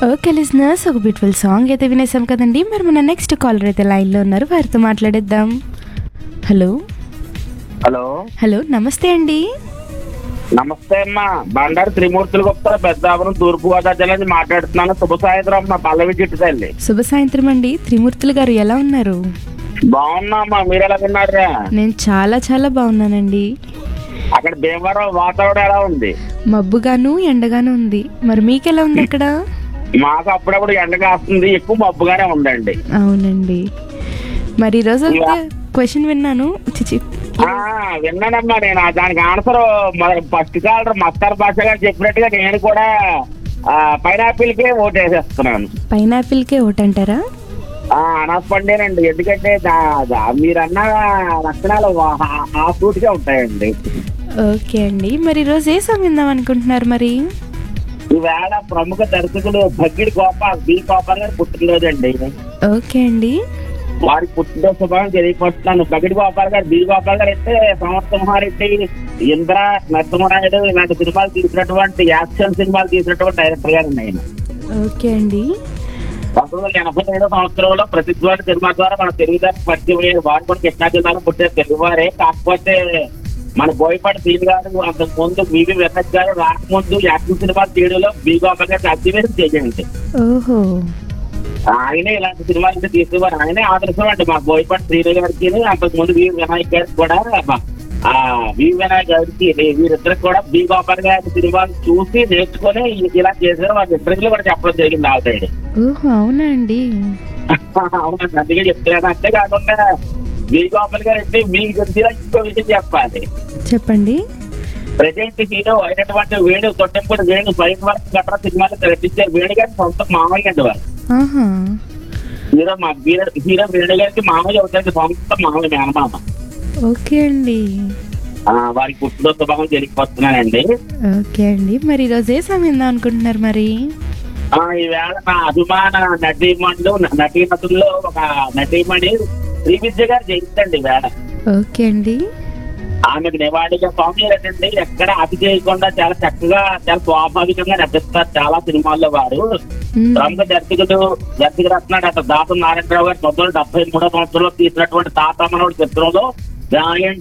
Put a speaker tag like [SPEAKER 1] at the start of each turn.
[SPEAKER 1] Okay listeners ఒక beautiful song అయితే వినేసాం కదండి మరి మన నెక్స్ట్ కాలర్ అయితే లైన్లో ఉన్నారు వారితో మాట్లాడేద్దాం హలో
[SPEAKER 2] హలో
[SPEAKER 1] హలో నమస్తే అండి
[SPEAKER 2] నమస్తే అమ్మా బండారు త్రిమూర్తులు గుప్తా పెద్దాపురం తూర్పు గోదావరి జిల్లా నుంచి మాట్లాడుతున్నాను శుభ సాయంత్రం అమ్మా పల్లవి చిట్టు తల్లి
[SPEAKER 1] శుభ సాయంత్రం అండి త్రిమూర్తులు గారు ఎలా ఉన్నారు
[SPEAKER 2] బాగున్నా అమ్మా మీరు ఎలా ఉన్నారా
[SPEAKER 1] నేను చాలా చాలా బాగున్నానండి
[SPEAKER 2] అక్కడ భీమవరం వాతావరణం ఎలా ఉంది
[SPEAKER 1] మబ్బుగాను ఎండగాను ఉంది మరి మీకు ఎలా ఉంది అక్కడ
[SPEAKER 2] మాకు అప్పుడప్పుడు ఎండ కాస్తుంది ఎక్కువ మబ్బుగానే ఉందండి
[SPEAKER 1] అవునండి మరి ఈరోజు క్వశ్చన్ విన్నాను చిచి
[SPEAKER 2] ఆ విన్నానమ్మా నేను ఆ దానికి ఆన్సర్ ఫస్ట్ కాలర్ మస్తార్ భాష గారు చెప్పినట్టుగా నేను కూడా పైనాపిల్ కే ఓటు వేసేస్తున్నాను
[SPEAKER 1] పైనాపిల్కే ఓట్ అంటారా
[SPEAKER 2] ఆ, అనప్పండేనండి ఎందుకంటే దా- దా- మీరన్న లక్షణాలు వా- ఆ- ఆ సూటిగా ఉంటాయండి
[SPEAKER 1] ఓకే అండి మరి ఈరోజు ఏ సాంగ్ విందాం అనుకుంటున్నారు మరి
[SPEAKER 2] ఈవేళ ప్రముఖ దర్శకుడు భగ్గిడి గోపాల్ బి గోపాల్ గారు పుట్టినరోజండి
[SPEAKER 1] ఓకే అండి
[SPEAKER 2] వారి పుట్టినరోజు శుభాన్ని తెలియపరుస్తున్నాను భగ్గిడి గోపాల్ గారు బి గోపాల్ గారు అయితే సమర్థమహారెడ్డి ఇంద్ర నరసింహనాయుడు ఇలాంటి సినిమాలు తీసినటువంటి యాక్షన్ సినిమాలు తీసినటువంటి డైరెక్టర్ గారు ఆయన
[SPEAKER 1] ఓకే అండి
[SPEAKER 2] పంతొమ్మిది వందల ఎనభై ఏడో సంవత్సరంలో ప్రతిద్వారి సినిమా ద్వారా మన తెలుగుదారి పరిచయం అయ్యారు వారు కూడా కృష్ణా జిల్లాలో పుట్టిన తెలుగువారే కాకపోతే మన బోయపాటి సీన్ గారు అంతకు ముందు వివి వెన్నెస్ గారు రాకముందు యాక్షన్ సినిమాలు తీయడంలో బి గోపాల్ గారికి అత్యవేసి చేయండి
[SPEAKER 1] ఓహో
[SPEAKER 2] ఆయనే ఇలాంటి సినిమాలు అయితే తీసేవారు ఆయనే ఆదర్శం అండి మా బోయపాటి శ్రీను గారికి అంతకు ముందు వి వినాయక్ గారికి కూడా మా- ఆ వి వినాయక్ గారికి వీరిద్దరికి కూడా బి గోపాల్ గారి సినిమాలు చూసి నేర్చుకొని ఇలా చేశారు వాళ్ళ ఇద్దరికి కూడా చెప్పడం జరిగింది ఆల్రెడీ
[SPEAKER 1] ఓహో అవునా అండి
[SPEAKER 2] అవునండి అందుకే చెప్తున్నాను అంతేకాకుండా వి గోపాల్ గారు అంటే మీకు తెలిసిన ఇంకో విషయం చెప్పాలి
[SPEAKER 1] చెప్పండి
[SPEAKER 2] ప్రజెంట్ హీరో అయినటువంటి వేణు తొట్టెంపూడి వేణు పైన వరకు గట్రా సినిమాలు నటించారు వేణు గారి సొంత మామయ్య అండి వారు
[SPEAKER 1] ఆహా
[SPEAKER 2] హీరో మా హీరో హీరో వేణు గారికి మామయ్య అవుతుంది సొంత మామయ్య మేనమామ
[SPEAKER 1] ఓకే అండి
[SPEAKER 2] ఆ, వారికి పుట్టినరోజు శుభాకాంక్షలు తెలియపరుస్తున్నానండి
[SPEAKER 1] ఓకే అండి మరి ఈరోజు ఏ సాంగ్ విందాం అనుకుంటున్నారు మరి
[SPEAKER 2] ఆ, ఈవేళ నా అభిమాన నటీమణులు నటీనటుల్లో ఒక నటీమణి శ్రీ విద్య గారు జయించండి ఈవేళ
[SPEAKER 1] ఓకే అండి
[SPEAKER 2] ఆమెకు నివాళిగా స్వామి ఏంటంటే ఎక్కడ అతి చేయకుండా చాలా చక్కగా చాలా స్వాభావికంగా నటిస్తారు చాలా సినిమాల్లో వారు
[SPEAKER 1] మ్మ్.
[SPEAKER 2] ప్రముఖ దర్శకుడు దర్శకుడు అట్లా దాసం నారాయణరావు గారు పంతొమ్మిది డెబ్బై మూడో సంవత్సరంలో తీసినటువంటి తాత మనోడు చిత్రంలో గాయం